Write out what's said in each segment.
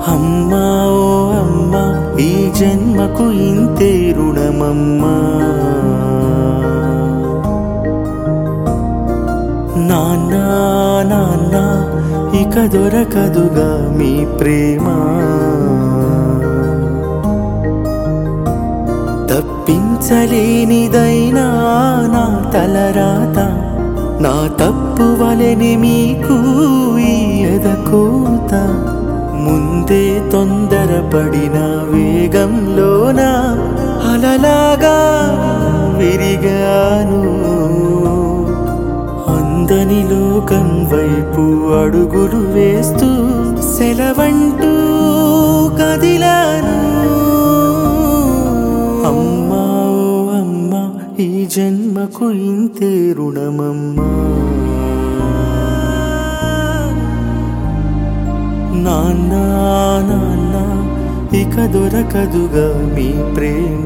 అమ్మా ఓ అమ్మా ఈ జన్మకు ఇంతే రుణమమ్మా నాన్న నాన్న ఇక దొరకదుగా మీ ప్రేమ తప్పించలేనిదైనా నా తలరాత నా తప్పు వలెని మీకు ఈ ఎదకోత ముందే తొందరపడిన వేగంలోన అలలాగా విరిగాను అందని లోకం వైపు అడుగులు వేస్తూ సెలవంటూ కదిలాను అమ్మా ఓ అమ్మా ఈ జన్మకు ఇంతే రుణమమ్మా నాన్న నాన్న ఇక దొరకదుగా మీ ప్రేమ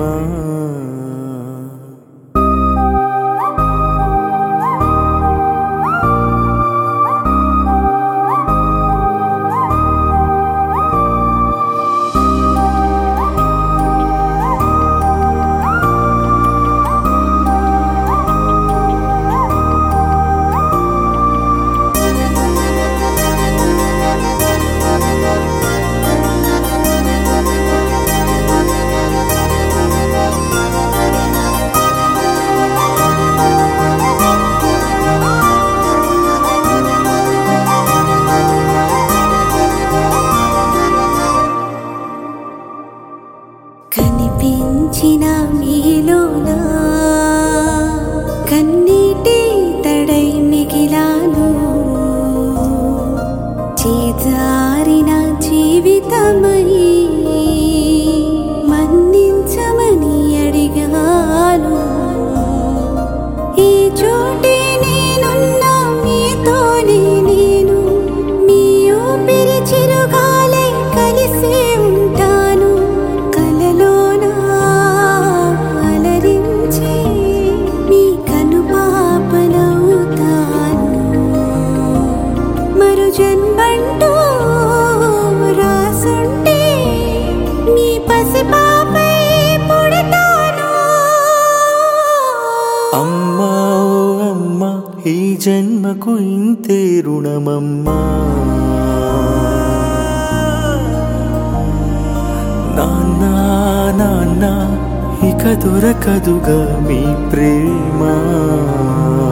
కనిపించిన మీలోనా కన్నీటి తడై మిగిలాను చేజారిన జీవితమై మన్నించమని అడిగాను ఈ చోటే నేనున్నా మీతోనే నేను మీ ఊపిరి చిరుగాలై కలిసే ఉంటాను కలలోనా అలరించి మీ కనుపాపనవుతాను మరు జన్మంటూ రాసుంటే మీ పసిపాపై పుడతాను అమ్మా ఓ అమ్మా ఈ జన్మకు ఇంతే రుణమమ్మా నాన్న నాన్న ఇక దొరకదుగా మీ ప్రేమ